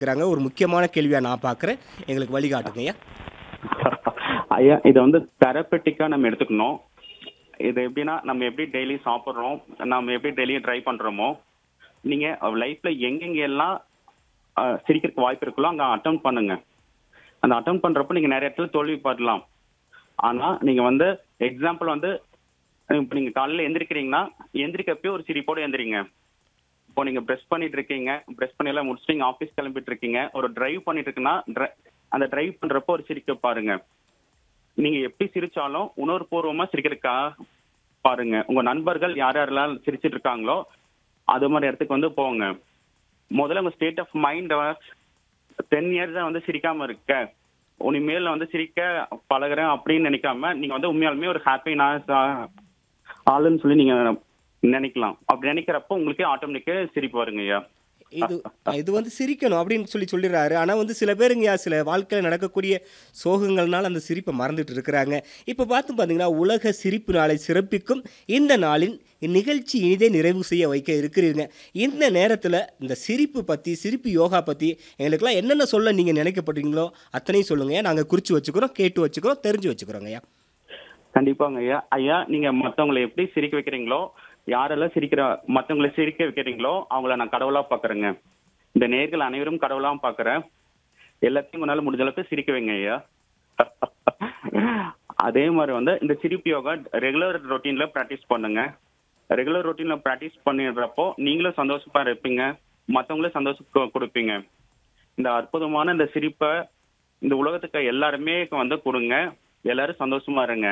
இருக்கிறாங்க ஒரு முக்கியமான கேள்வியாக நான் பார்க்குறேன் எங்களுக்கு வழிகாட்டுங்க ஐயா ஐயா இதை வந்து தெரப்பட்டிக்கா நம்ம எடுத்துக்கணும் இது எப்படின்னா நம்ம எப்படி டெய்லி சாப்பிட்றோம் நம்ம எப்படி டெய்லி ட்ரை பண்றோமோ நீங்க லைஃப்ல எங்கெங்க எல்லாம் அஹ், சிரிக்கிறதுக்கு வாய்ப்பு இருக்குல்லோ அங்க அட்டம் பண்ணுங்க அந்த அட்டம் பண்றப்போ நீங்க நிறைய இடத்துல தோல்வி படலாம் ஆனா நீங்க வந்து எக்ஸாம்பிள் வந்து இப்போ நீங்க காலையில எந்திரிக்கிறீங்கன்னா எந்திரிக்கப்பயே ஒரு சிரிப்போட எந்திரிங்க இப்போ நீங்க பிரஷ் பண்ணிட்டு இருக்கீங்க பிரஷ் பண்ணி எல்லாம் முடிச்சுட்டு நீங்க ஆஃபீஸ் கிளம்பிட்டு இருக்கீங்க ஒரு டிரைவ் பண்ணிட்டு இருக்குன்னா dri- அந்த டிரைவ் பண்றப்போ ஒரு சிரிக்க பாருங்க நீங்க எப்படி சிரிச்சாலும் உணர்வுபூர்வமா சிரிக்கிறதுக்கா பாருங்க உங்க நண்பர்கள் யார் யாரெல்லாம் சிரிச்சிட்டு இருக்காங்களோ அது மாதிரி இடத்துக்கு வந்து போங்க முதல்ல உங்க state of mind ten years வந்து சிரிக்காம இருக்க இனிமேல் வந்து சிரிக்க பழகுறேன் அப்படின்னு நினைக்காம நீங்க வந்து உண்மையாலுமே ஒரு ஹாப்பினஸ் ஆளுன்னு சொல்லி நீங்க நினைக்கலாம் அப்படி நினைக்கிறப்போ உங்களுக்கே ஆட்டோமேட்டிக்கா சிரிப்பு வருங்க ஐயா இது இது வந்து சிரிக்கணும் அப்படின்னு சொல்லி சொல்லிடுறாரு ஆனால் வந்து சில பேருங்கய்யா சில வாழ்க்கையில் நடக்கக்கூடிய சோகங்கள்னால அந்த சிரிப்பை மறந்துட்டு இருக்கிறாங்க இப்போ பார்த்து பார்த்தீங்கன்னா உலக சிரிப்பு நாளை சிறப்பிக்கும் இந்த நாளின் நிகழ்ச்சி இனிதே நிறைவு செய்ய வைக்க இருக்கிறீங்க இந்த நேரத்தில் இந்த சிரிப்பு பற்றி சிரிப்பு யோகா பற்றி எங்களுக்கெல்லாம் என்னென்ன சொல்ல நீங்கள் நினைக்கப்படுறீங்களோ அத்தனையும் சொல்லுங்க நாங்கள் குறித்து வச்சுக்கிறோம் கேட்டு வச்சுக்கிறோம் தெரிஞ்சு வச்சுக்கிறோங்க ஐயா கண்டிப்பாங்க ஐயா ஐயா நீங்க மத்தவங்களை எப்படி சிரிக்க வைக்கிறீங்களோ யாரெல்லாம் சிரிக்கிற மத்தவங்களை சிரிக்க வைக்கிறீங்களோ அவங்கள நான் கடவுளா பாக்குறேங்க இந்த நேர்கள் அனைவரும் கடவுளா பாக்குறேன் எல்லாத்தையும் உன்னால முடிஞ்ச அளவுக்கு சிரிக்க வைங்க ஐயா அதே மாதிரி வந்து இந்த சிரிப்பு யோகா ரெகுலர் ரொட்டீன்ல பிராக்டிஸ் பண்ணுங்க ரெகுலர் ரொட்டீன்ல பிராக்டிஸ் பண்ணிடுறப்போ நீங்களும் சந்தோஷமா இருப்பீங்க மத்தவங்களும் சந்தோஷம் கு- கொடுப்பீங்க இந்த அற்புதமான இந்த சிரிப்பை இந்த உலகத்துக்கு எல்லாருமே வந்து கொடுங்க எல்லாரும் சந்தோஷமா இருங்க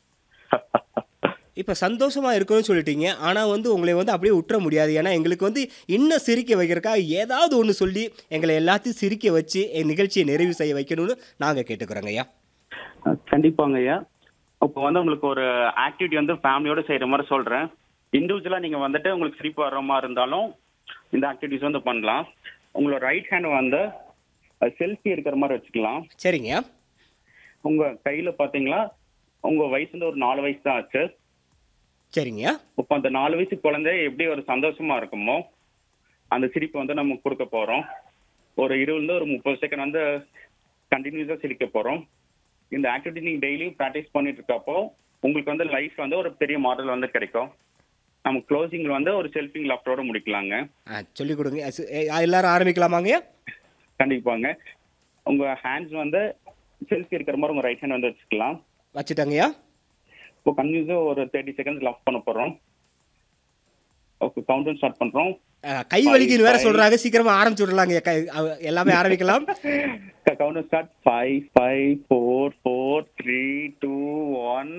இப்போ சந்தோஷமாக இருக்கணும்னு சொல்லிட்டீங்க ஆனால் வந்து உங்களை வந்து அப்படியே விட்டுற முடியாது ஏன்னா எங்களுக்கு வந்து இன்னும் சிரிக்க வைக்கிறக்காக ஏதாவது ஒன்று சொல்லி எங்களை எல்லாத்தையும் சிரிக்க வச்சு என் நிகழ்ச்சியை நிறைவு செய்ய வைக்கணும்னு நாங்கள் கேட்டுக்கிறோங்க ஐயா கண்டிப்பாங்க ஐயா இப்போ வந்து உங்களுக்கு ஒரு ஆக்டிவிட்டி வந்து ஃபேமிலியோட செய்யற மாதிரி சொல்றேன் இண்டிவிஜுவலா நீங்க வந்துட்டு உங்களுக்கு சிரிப்பு வர்ற மாதிரி இருந்தாலும் இந்த ஆக்டிவிட்டிஸ் வந்து பண்ணலாம் உங்களோட ரைட் ஹேண்ட் வந்து செல்ஃபி எடுக்கிற மாதிரி வச்சுக்கலாம் சரிங்க உங்க கையில பாத்தீங்களா உங்க வயசு வந்து ஒரு நாலு வயசு தான் ஆச்சு சரிங்க இப்போ அந்த நாலு வயசு குழந்தை எப்படி ஒரு சந்தோஷமா இருக்குமோ அந்த சிரிப்பை வந்து நம்ம கொடுக்க போறோம் ஒரு இருபதுல ஒரு முப்பது செகண்ட் வந்து கண்டினியூஸா சிரிக்க போறோம் இந்த ஆக்டிவிட்டி நீங்க டெய்லியும் ப்ராக்டிஸ் பண்ணிட்டு இருக்கப்போ உங்களுக்கு வந்து லைஃப் வந்து ஒரு பெரிய மாடல் வந்து கிடைக்கும் நம்ம க்ளோசிங்ல வந்து ஒரு செல்ஃபிங் லாப்டோட முடிக்கலாங்க ஆ சொல்லிக் கொடுங்க அ, சு- எ, எல்லாரும் ஆரம்பிக்கலாமாங்க ஐயா கண்டிப்பாங்க உங்க ஹேண்ட்ஸ் வந்து செல்ஃபி இருக்கிற மாதிரி உங்க ரைட் ஹேண்ட் வந்து வச்சுக்கலாம் வச்சுட்டாங்கய்யா இப்போ கன்யூஸா ஒரு தேர்ட்டி செகண்ட்ஸ் லாக் பண்ண போறோம் ஓகே கவுண்ட் ஸ்டார்ட் பண்றோம் ஆ, கை வலிக்குன்னு வேற Five, சொல்றாங்க சீக்கிரமா ஆரம்பிச்சு விடலாங்க ஐயா. கை- அவ- எல்லாமே ஆரம்பிக்கலாம் count start five five four four three two one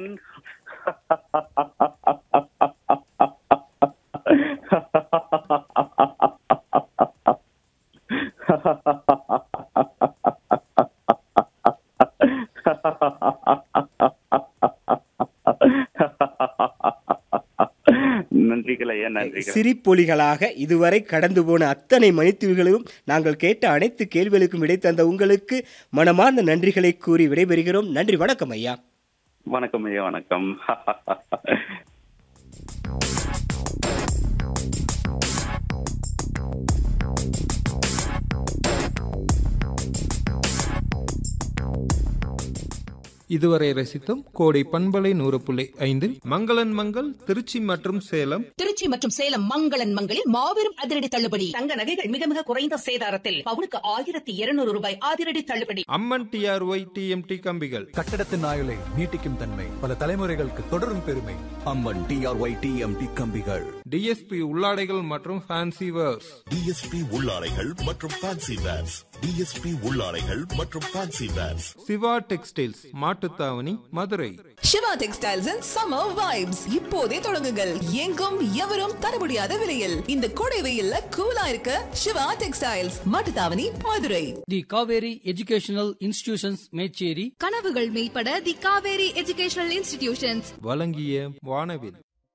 நன்றிகள் ஐயா நன்றிகள் சிரிப்பொலிகளாக இதுவரை கடந்து போன அத்தனை மணித்துளிகளும் நாங்கள் கேட்ட அனைத்து கேள்விகளுக்கும் விடை தந்த உங்களுக்கு மனமார்ந்த நன்றிகளை கூறி விடைபெறுகிறோம் நன்றி வணக்கம் ஐயா வணக்கம் ஐயா வணக்கம் இதுவரை ரசித்தோம் கோடை பண்பலை நூறு புள்ளி ஐந்து மங்களன் மங்கள் திருச்சி மற்றும் சேலம் திருச்சி மற்றும் சேலம் மங்களன் மங்களில் மாபெரும் அதிரடி தள்ளுபடி தங்க நகைகள் மிக மிக குறைந்த சேதாரத்தில் பவுனுக்கு ஆயிரத்தி இருநூறு ரூபாய் அதிரடி தள்ளுபடி அம்மன் டிஆர்ஒய் டிஎம்டி கம்பிகள் கட்டடத்தின் ஆயுளை நீட்டிக்கும் தன்மை பல தலைமுறைகளுக்கு தொடரும் பெருமை அம்மன் டிஆர்ஒய் டிஎம்டி கம்பிகள் டிஎஸ்பி உள்ளாடைகள் மற்றும் ஃபேன்சி வேர்ஸ் டிஎஸ்பி உள்ளாடைகள் மற்றும் ஃபேன்சி வேர்ஸ் டிஎஸ்பி உள்ளாடைகள் மற்றும் fancy wares Siva textiles Mattuthavani Madurai Siva textiles and summer vibes இப்போதே தொடங்குங்கள் எங்கும் எவரும் தர முடியாத விலையில் இந்த கோடை வெயில்ல கூலா இருக்க Siva textiles Mattuthavani Madurai the Kaveri educational institutions Mecheri கனவுகள் மெய்ப்பட தி காவேரி எஜுகேஷனல் இன்ஸ்டிடியூஷன்ஸ் வழங்கிய வானவில்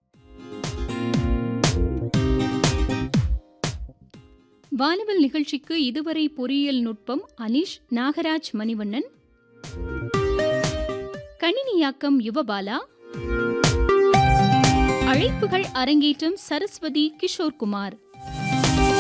வானவில் நிகழ்ச்சிக்கு இதுவரை பொறியியல் நுட்பம் அனிஷ் நாகராஜ் மணிவண்ணன் கணினியாக்கம் யுவபாலா அழைப்புகள் அரங்கேற்றம் சரஸ்வதி கிஷோர்குமார்